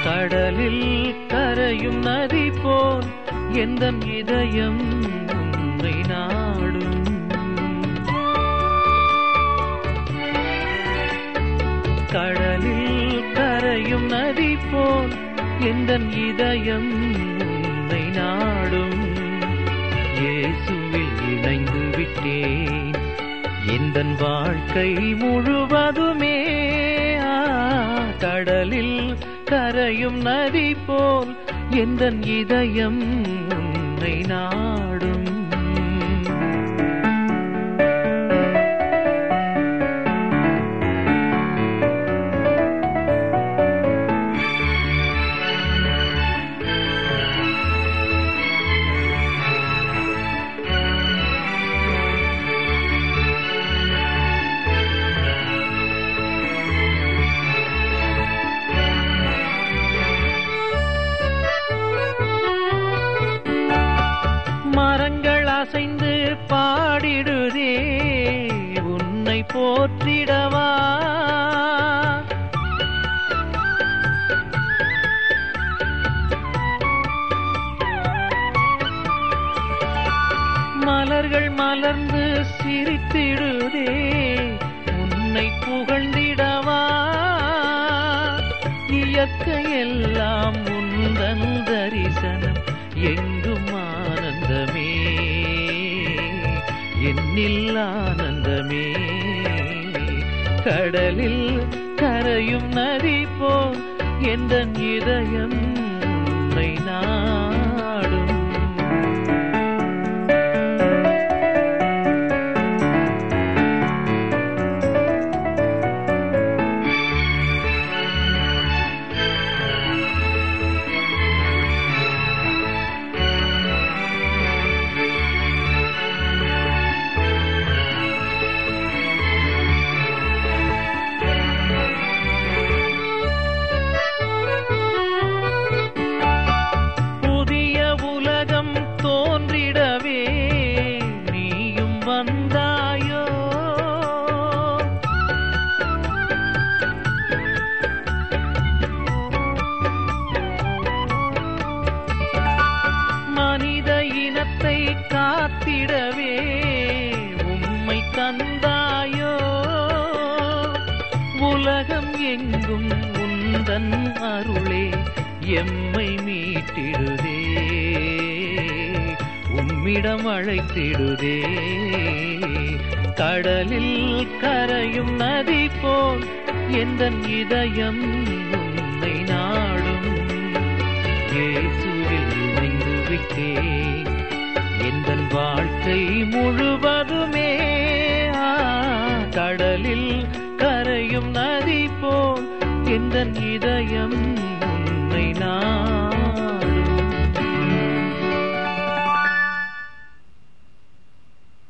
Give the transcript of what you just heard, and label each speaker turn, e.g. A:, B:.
A: கடலில் கரையும் நதி போல் எந்த இதயம் உன்னை நாடும் கடலில் கரையும் நதி போல் எந்த இதயம் உன்னை நாடும் இயேசுவில் இணைந்து விட்டேன் எந்த வாழ்க்கை முழுவதுமே ஆ, கடலில் கரையும் நதி போல் எந்த இதயம் உன்னை நாடும் மரங்கள் அசைந்து பாடிடுதே உன்னை போற்றிடவா மலர்கள் மலர்ந்து சிரித்திடுதே உன்னை புகழ்ந்திடவா இயற்கையெல்லாம் உந்தன் தரிசனம் எங்கும் ஆனந்தமே என்னில் ஆனந்தமே கடலில் கரையும் நதி போல் எந்த இதயம் உன்னை நாடும் புதிய உலகம் தோன்றிடவே நீயும் வந்தாயோ மனித இனத்தை காத்திடவே உம்மை தந்தாயோ உலகம் எங்கும் உந்தன் அருளே எம்மை மீட்டிடுதே உம்மிடம் அழைத்திடுதே கடலில் கரையும் நதி போல் எந்த இதயம் உன்னை நாடும் இயேசுவில் இணைந்து விட்டேன் எந்த வாழ்க்கை முழுவதுமே ஆ, கடலில் கரையும் நதி போல் எந்த இதயம் உன்னை நான்